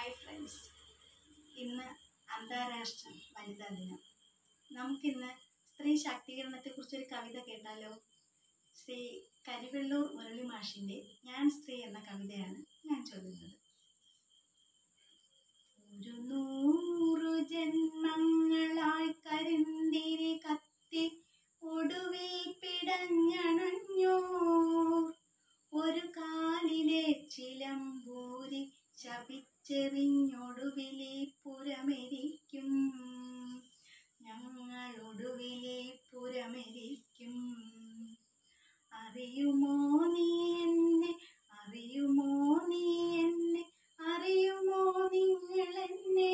hi friends ഇന്ന് അന്താരാഷ്ട്ര വനിതാ ദിനം നമുക്കിന്ന് സ്ത്രീ ശാക്തീകരണത്തെക്കുറിച്ചൊരു കവിത കേട്ടാലോ ശ്രീ കരിവെള്ളൂർ മുരളി മാഷിൻ്റെ ഞാൻ സ്ത്രീ എന്ന കവിതയാണ് ഞാൻ ചൊല്ലുന്നത് ഒരു നൂറു ജന്മങ്ങളായി കരിന്തിരി കത്തി ഒടുവിൽ പിടഞ്ഞണഞ്ഞോർ ഒരു കാലിലെ ചിലമ്പൂരി ശപിച്ചെറിഞ്ഞൊടുവിലെ പുരമെരിക്കും ഞങ്ങളൊടുവിലെ പുരമെരിക്കും അറിയുമോ നീ എന്നെ അറിയുമോ നീ എന്നെ അറിയുമോ നിങ്ങളെന്നെ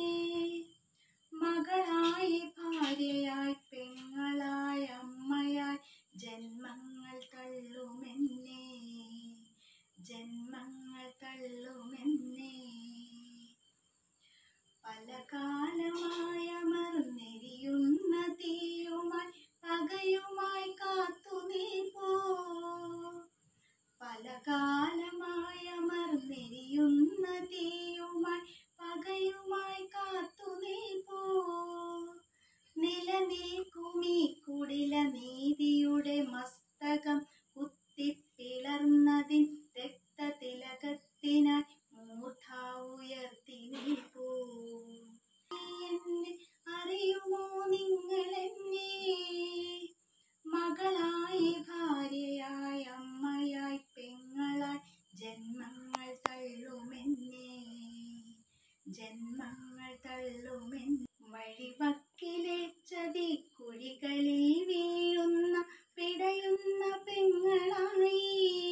മകളായി ഭാര്യയായി പെങ്ങളായി അമ്മയായി ജന്മങ്ങൾ തള്ളുമെന്നെ ജന്മങ്ങൾ തള്ളുമെന്നെ പല കാലമായ മറന്നെരിയുന്ന തീയുമായി പകയുമായി കാത്തു നീപ്പോ പല കാലമായ മറന്നെരിയുന്ന തീയുമായി പകയുമായി കാത്തു നീപ്പോ നിലനിൽക്കുമീ കുടില നീതിയുടെ മസ്തകം കുത്തിപ്പിളർന്നതിൻ രക്തതിലകത്തിനായി മൂർധ ഉയർത്തി നിൽപ്പൂ എന്നെ അറിയുമോ നിങ്ങളെന്നെ മകളായി ഭാര്യയായി അമ്മയായി പെങ്ങളായി ജന്മങ്ങൾ തള്ളുമെന്നെ ജന്മങ്ങൾ തള്ളുമെന്നെ വഴിവക്കിലെ ചതി കുഴികളിൽ വീഴുന്ന പിടയുന്ന പെങ്ങളായി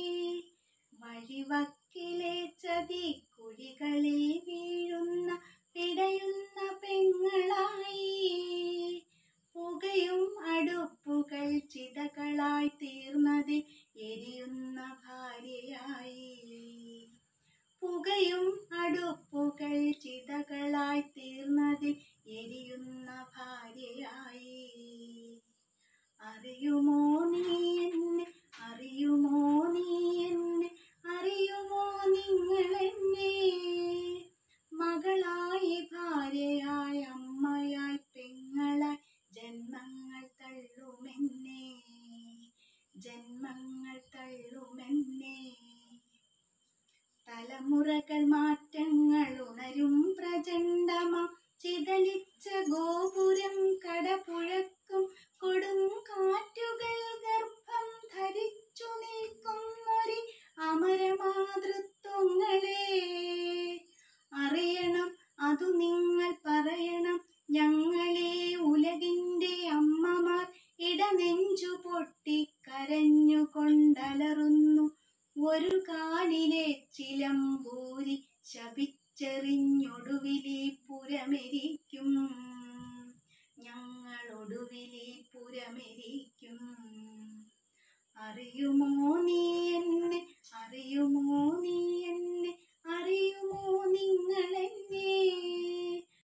വഴിവക്കിലെ ചതി കുഴികളിൽ വീഴുന്ന പിടയുന്ന പെങ്ങളായി പുകയും അടുപ്പുകൾ ചിതകളായി തീർന്നതിൽ എരിയുന്ന ഭാര്യയായി പുകയും അടുപ്പുകൾ ചിതകളായി തീർന്നതിൽ എരിയുന്ന ഭാര്യയായി അറിയുമോ നീ എന്നെ അറിയുമോ നീ എന്നെ അറിയുമോ നിങ്ങളെന്നെ മകളായി ഭാര്യയായി അമ്മയായി പെങ്ങളായി ജന്മങ്ങൾ തള്ളുമെന്നെ ജന്മങ്ങൾ തള്ളുമെന്നെ തലമുറകൾ മാറ്റങ്ങൾ ഉണരും പ്രചണ്ഡമാം ചിതലിച്ച ഗോപുരം കടപുഴക്കും കൊടും കാറ്റുകൾ ഗർഭം ധരിച്ചു നിൽക്കുന്നൊരു അമരമാതൃത്വങ്ങളെ അറിയണം അതു നിങ്ങൾ പറയണം ഞങ്ങളെ ഉലകിൻ്റെ അമ്മമാർ ഇടനെഞ്ചു പൊട്ടി കരഞ്ഞുകൊണ്ടലറുന്നു ഒരു കാലിലെ ചിലമ്പൂരി ശപിച്ചെറിഞ്ഞൊടുവിലെ പുരമെരിക്കും ഞങ്ങളൊടുവിലെ പുരമെരിക്കും അറിയുമോ നീ